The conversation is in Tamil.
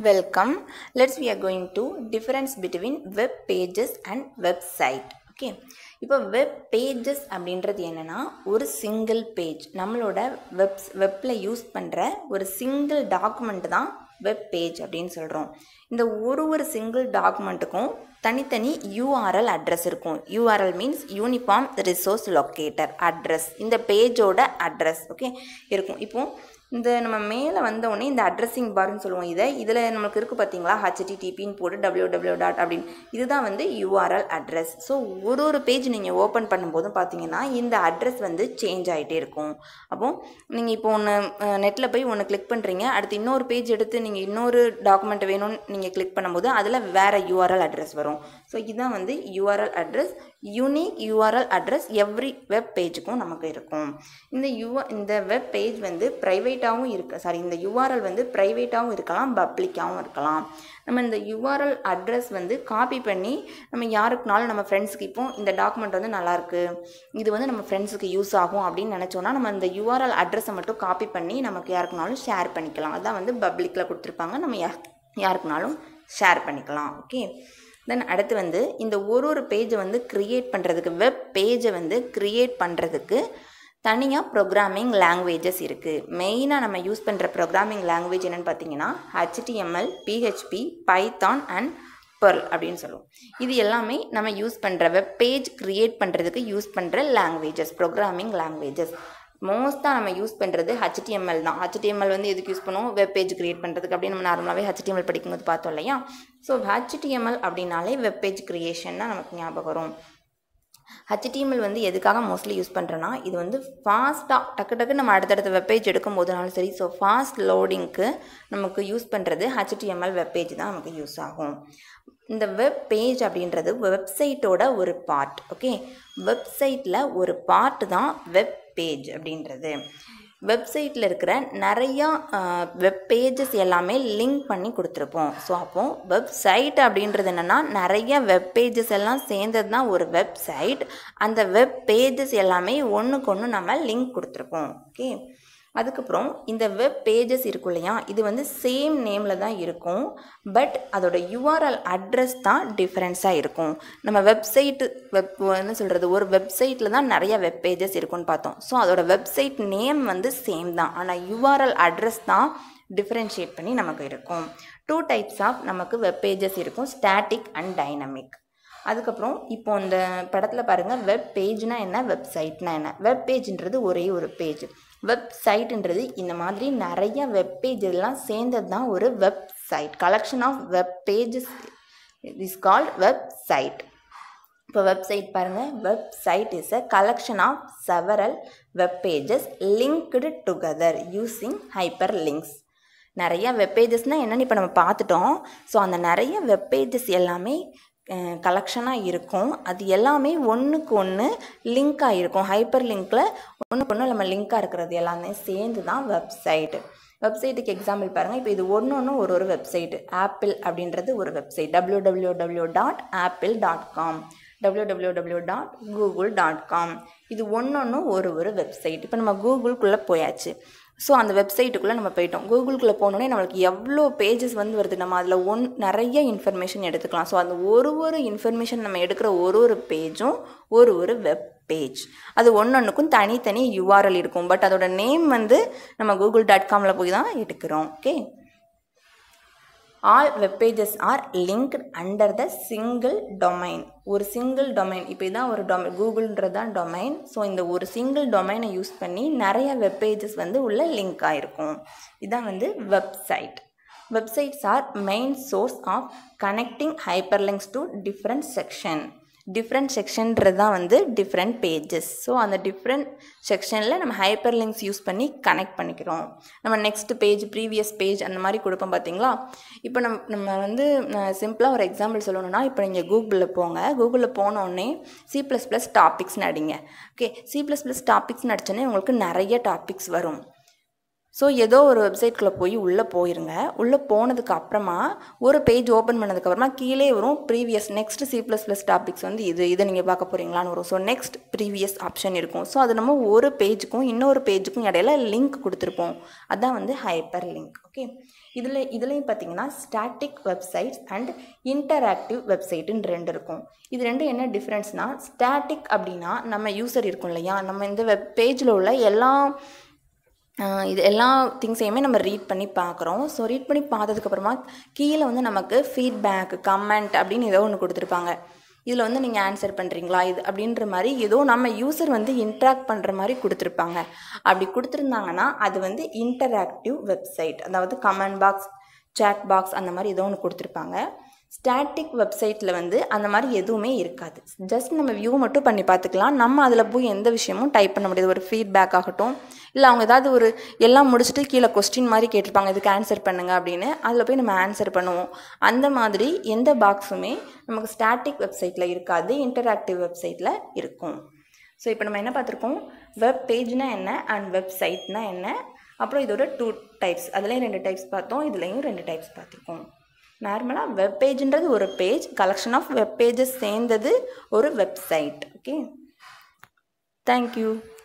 Welcome. Let's we are going to difference between web pages and website. Okay இப்போ வெப் பேஜஸ் அப்படின்றது என்னென்னா ஒரு சிங்கிள் பேஜ் நம்மளோட வெப்ஸ் வெப்பில் யூஸ் பண்ணுற ஒரு சிங்கிள் டாக்குமெண்ட் தான் வெப் பேஜ் அப்படின்னு சொல்கிறோம் இந்த ஒரு ஒரு சிங்கிள் டாக்குமெண்ட்டுக்கும் தனித்தனி யூஆர்எல் அட்ரஸ் இருக்கும் URL means uniform resource locator address இந்த பேஜோட அட்ரஸ் ஓகே இருக்கும் இப்போது இந்த நம்ம மேலே வந்தோடனே இந்த அட்ரஸிங் பார்னு சொல்லுவோம் இதை இதில் நமக்கு இருக்குது பார்த்தீங்களா ஹச்டிடிபின்னு போட்டு டபிள்யூ டபிள்யூ டாட் அப்படின்னு இதுதான் வந்து யூஆர்எல் அட்ரஸ் ஸோ ஒரு ஒரு பேஜ் நீங்கள் ஓப்பன் பண்ணும்போதும் பார்த்தீங்கன்னா இந்த அட்ரஸ் வந்து சேஞ்ச் ஆகிட்டே இருக்கும் அப்போது நீங்கள் இப்போ ஒன்று நெட்டில் போய் ஒன்று கிளிக் பண்ணுறீங்க அடுத்து இன்னொரு பேஜ் எடுத்து நீங்கள் இன்னொரு டாக்குமெண்ட் வேணும்னு நீங்கள் கிளிக் பண்ணும்போது அதில் வேறு யூஆர்எல் அட்ரஸ் வரும் ஸோ இதுதான் வந்து URL address unique URL address every web பேஜுக்கும் நமக்கு இருக்கும் இந்த யூ இந்த வெப் பேஜ் வந்து ப்ரைவேட்டாகவும் இருக்கு சாரி இந்த யூஆர்எல் வந்து ப்ரைவேட்டாகவும் இருக்கலாம் பப்ளிக்காகவும் இருக்கலாம் நம்ம இந்த யூஆர்எல் அட்ரஸ் வந்து காப்பி பண்ணி நம்ம யாருக்குனாலும் நம்ம ஃப்ரெண்ட்ஸ்க்கு இப்போ இந்த டாக்குமெண்ட் வந்து நல்லாயிருக்கு இது வந்து நம்ம ஃப்ரெண்ட்ஸுக்கு யூஸ் ஆகும் அப்படின்னு நினச்சோன்னா நம்ம இந்த யூஆர்எல் அட்ரஸை மட்டும் காப்பி பண்ணி நமக்கு யாருக்குனாலும் ஷேர் பண்ணிக்கலாம் அதுதான் வந்து பப்ளிக்கில் கொடுத்துருப்பாங்க நம்ம யார் யாருக்குனாலும் ஷேர் பண்ணிக்கலாம் ஓகே தென் அடுத்து வந்து இந்த ஒரு ஒரு பேஜை வந்து க்ரியேட் பண்ணுறதுக்கு வெப் பேஜை வந்து க்ரியேட் பண்ணுறதுக்கு தனியாக ப்ரோக்ராமிங் லாங்குவேஜஸ் இருக்குது மெயினாக நம்ம யூஸ் பண்ணுற ப்ரோக்ராமிங் லாங்குவேஜ் என்னென்னு பார்த்தீங்கன்னா HTML PHP Python and Perl அப்படின்னு சொல்லுவோம் இது எல்லாமே நம்ம யூஸ் பண்ணுற வெப் பேஜ் க்ரியேட் பண்ணுறதுக்கு யூஸ் பண்ணுற லாங்குவேஜஸ் ப்ரோக்ராமிங் லாங்குவேஜஸ் மோஸ்ட்டாக நம்ம யூஸ் பண்ணுறது ஹெச்டிஎம்எல் தான் ஹெச்டிஎம்எல் வந்து எதுக்கு யூஸ் பண்ணுவோம் வெப் பேஜ் க்ரியேட் பண்ணுறதுக்கு அப்படின்னு நம்ம நார்மலாகவே ஹெச்டிஎம்எல் படிக்கும்போது பார்த்தோம் இல்லையா ஸோ ஹெச்டிஎம்எல் அப்படின்னாலே வெப் பேஜ் க்ரியேஷன் தான் நமக்கு ஞாபகம் வரும் ஹெச்டிஎம்எல் வந்து எதுக்காக மோஸ்ட்லி யூஸ் பண்ணுறோன்னா இது வந்து ஃபாஸ்ட்டாக டக்கு டக்கு நம்ம அடுத்தடுத்த வெப்பேஜ் எடுக்கும் போதுனாலும் சரி ஸோ ஃபாஸ்ட் லோடிங்க்கு நமக்கு யூஸ் பண்ணுறது ஹெச்டிஎம்எல் வெப்பேஜ் தான் நமக்கு யூஸ் ஆகும் இந்த வெப் பேஜ் அப்படின்றது வெப்சைட்டோட ஒரு பார்ட் ஓகே வெப்சைட்டில் ஒரு பார்ட் தான் வெப் பேஜ் அப்படின்றது வெப்சைட்டில் இருக்கிற நிறையா வெப் பேஜஸ் எல்லாமே லிங்க் பண்ணி கொடுத்துருப்போம் ஸோ அப்போது வெப்சைட் அப்படின்றது என்னென்னா நிறைய வெப் பேஜஸ் எல்லாம் சேர்ந்தது தான் ஒரு வெப்சைட் அந்த வெப் பேஜஸ் எல்லாமே ஒன்றுக்கு ஒன்று நம்ம லிங்க் கொடுத்துருப்போம் ஓகே அதுக்கப்புறம் இந்த வெப் பேஜஸ் இருக்கும் இல்லையா இது வந்து சேம் நேமில் தான் இருக்கும் பட் அதோட யூஆர்எல் அட்ரஸ் தான் டிஃப்ரென்ஸாக இருக்கும் நம்ம வெப்சைட்டு வெப் என்ன சொல்கிறது ஒரு வெப்சைட்டில் தான் நிறைய வெப் பேஜஸ் இருக்குன்னு பார்த்தோம் ஸோ அதோட வெப்சைட் நேம் வந்து சேம் தான் ஆனால் யூஆர்எல் அட்ரஸ் தான் டிஃப்ரென்ஷியேட் பண்ணி நமக்கு இருக்கும் டூ டைப்ஸ் ஆஃப் நமக்கு வெப் பேஜஸ் இருக்கும் ஸ்டாட்டிக் அண்ட் டைனமிக் அதுக்கப்புறம் இப்போ இந்த படத்தில் பாருங்கள் வெப் பேஜ்னா என்ன வெப்சைட்னா என்ன வெப் பேஜ்ன்றது ஒரே ஒரு பேஜ் வெப்சைட்ன்றது இந்த மாதிரி நிறைய வெப் பேஜ் எல்லாம் சேர்ந்தது தான் ஒரு website collection of web pages is called website இப்போ வெப்சைட் பாருங்கள் website is a collection of several web pages linked together using hyperlinks நிறைய வெப் பேஜஸ்னால் என்னென்னு இப்போ நம்ம பார்த்துட்டோம் ஸோ அந்த நிறைய வெப் பேஜஸ் எல்லாமே கலெக்ஷனாக இருக்கும் அது எல்லாமே ஒன்றுக்கு ஒன்று லிங்காக இருக்கும் ஹைப்பர் லிங்க்கில் ஒன்றுக்கு ஒன்று நம்ம லிங்காக இருக்கிறது எல்லாமே சேர்ந்து தான் வெப்சைட்டு வெப்சைட்டுக்கு எக்ஸாம்பிள் பாருங்கள் இப்போ இது ஒன்று ஒன்று ஒரு ஒரு வெப்சைட்டு ஆப்பிள் அப்படின்றது ஒரு website W W W dot Apple dot com W W W dot Google dot com இது ஒன்று ஒன்று ஒரு ஒரு வெப்சைட் இப்போ நம்ம கூகுள்குள்ளே போயாச்சு ஸோ அந்த வெப்சைட்டுக்குள்ளே நம்ம போயிட்டோம் கூகுளுக்குள்ளே போனோடனே நம்மளுக்கு எவ்வளோ பேஜஸ் வந்து வருது நம்ம அதில் ஒன் நிறைய இன்ஃபர்மேஷன் எடுத்துக்கலாம் ஸோ அந்த ஒரு ஒரு இன்ஃபர்மேஷன் நம்ம எடுக்கிற ஒரு ஒரு பேஜும் ஒரு ஒரு வெப் பேஜ் அது ஒன்று ஒன்றுக்கும் தனித்தனி யூஆர்எல் இருக்கும் பட் அதோட நேம் வந்து நம்ம கூகுள் டாட் காமில் போய் தான் எடுக்கிறோம் okay all web pages are linked under the single domain ஒரு சிங்கிள் டொமைன் இப்போ இதான் ஒரு டொமைன் கூகுள்ன்றது தான் டொமைன் ஸோ இந்த ஒரு சிங்கிள் டொமைனை யூஸ் பண்ணி நிறைய வெப் பேஜஸ் வந்து உள்ள லிங்க் ஆகிருக்கும் இதான் வந்து website websites are main source of connecting hyperlinks to different section different செக்ஷன்றது தான் வந்து டிஃப்ரெண்ட் பேஜஸ் ஸோ அந்த டிஃப்ரெண்ட் செக்ஷனில் நம்ம ஹைப்பர் லிங்க்ஸ் யூஸ் பண்ணி கனெக்ட் பண்ணிக்கிறோம் நம்ம நெக்ஸ்ட் பேஜ் ப்ரீவியஸ் பேஜ் அந்த மாதிரி கொடுப்போம் பார்த்தீங்களா இப்போ நம் நம்ம வந்து சிம்பிளாக ஒரு எக்ஸாம்பிள் சொல்லணும்னா இப்போ நீங்கள் கூகுளில் போங்க கூகுளில் போனோடனே சி ப்ளஸ் ப்ளஸ் டாபிக்ஸ்னு அடிங்க ஓகே சி ப்ளஸ் ப்ளஸ் டாபிக்ஸ்னு அடிச்சோடனே உங்களுக்கு நிறைய டாபிக்ஸ் வரும் ஸோ ஏதோ ஒரு வெப்சைட்குள்ளே போய் உள்ளே போயிருங்க உள்ளே போனதுக்கு அப்புறமா ஒரு பேஜ் ஓப்பன் பண்ணதுக்கப்புறமா கீழே வரும் previous next C plus plus topics வந்து இது இதை நீங்கள் பார்க்க போகிறீங்களான்னு வரும் ஸோ நெக்ஸ்ட் ப்ரீவியஸ் ஆப்ஷன் இருக்கும் ஸோ அது நம்ம ஒரு பேஜுக்கும் இன்னொரு பேஜுக்கும் இடையில லிங்க் கொடுத்துருப்போம் அதான் வந்து ஹைப்பர் லிங்க் ஓகே இதில் இதுலேயும் பார்த்தீங்கன்னா ஸ்டாட்டிக் வெப்சைட்ஸ் அண்ட் இன்டராக்டிவ் வெப்சைட்டுன்னு ரெண்டு இருக்கும் இது ரெண்டும் என்ன டிஃப்ரென்ஸ்னால் ஸ்டாட்டிக் அப்படின்னா நம்ம யூசர் இருக்கும் இல்லையா நம்ம இந்த வெப் பேஜில் உள்ள எல்லா ஆஹ் இது எல்லா திங்ஸையுமே நம்ம ரீட் பண்ணி பார்க்குறோம் ஸோ ரீட் பண்ணி பார்த்ததுக்கப்புறமா கீழே வந்து நமக்கு ஃபீட்பேக் கமெண்ட் அப்படின்னு ஏதோ ஒன்று கொடுத்துருப்பாங்க இதில் வந்து நீங்கள் ஆன்சர் பண்ணுறீங்களா இது அப்படின்ற மாதிரி ஏதோ நம்ம யூசர் வந்து இன்ட்ராக்ட் பண்ணுற மாதிரி கொடுத்துருப்பாங்க அப்படி கொடுத்துருந்தாங்கன்னா அது வந்து இன்டராக்டிவ் வெப்சைட் அதாவது கமெண்ட் பாக்ஸ் சேட் பாக்ஸ் அந்த மாதிரி ஏதோ ஒன்று கொடுத்துருப்பாங்க ஸ்டாட்டிக் வெப்சைட்டில் வந்து அந்த மாதிரி எதுவுமே இருக்காது ஜஸ்ட் நம்ம வியூ மட்டும் பண்ணி பார்த்துக்கலாம் நம்ம அதில் போய் எந்த விஷயமும் டைப் பண்ண முடியாது ஒரு ஃபீட்பேக் ஆகட்டும் இல்லை அவங்க ஏதாவது ஒரு எல்லாம் முடிச்சுட்டு கீழே கொஸ்டின் மாதிரி கேட்டிருப்பாங்க இதுக்கு ஆன்சர் பண்ணுங்க அப்படின்னு அதில் போய் நம்ம ஆன்சர் பண்ணுவோம் அந்த மாதிரி எந்த பாக்ஸுமே நமக்கு ஸ்டாட்டிக் வெப்சைட்டில் இருக்காது இன்டராக்டிவ் வெப்சைட்டில் இருக்கும் ஸோ இப்போ நம்ம என்ன பார்த்துருக்கோம் வெப் பேஜ்னா என்ன அண்ட் வெப்சைட்னா என்ன அப்புறம் இதோட டூ டைப்ஸ் அதுலேயும் ரெண்டு டைப்ஸ் பார்த்தோம் இதுலேயும் ரெண்டு டைப்ஸ் பார்த்துருக்கோம் நார்மலாக வெப் பேஜ்ன்றது ஒரு page collection of web pages சேர்ந்தது ஒரு வெப்சைட் ஓகே தேங்க்யூ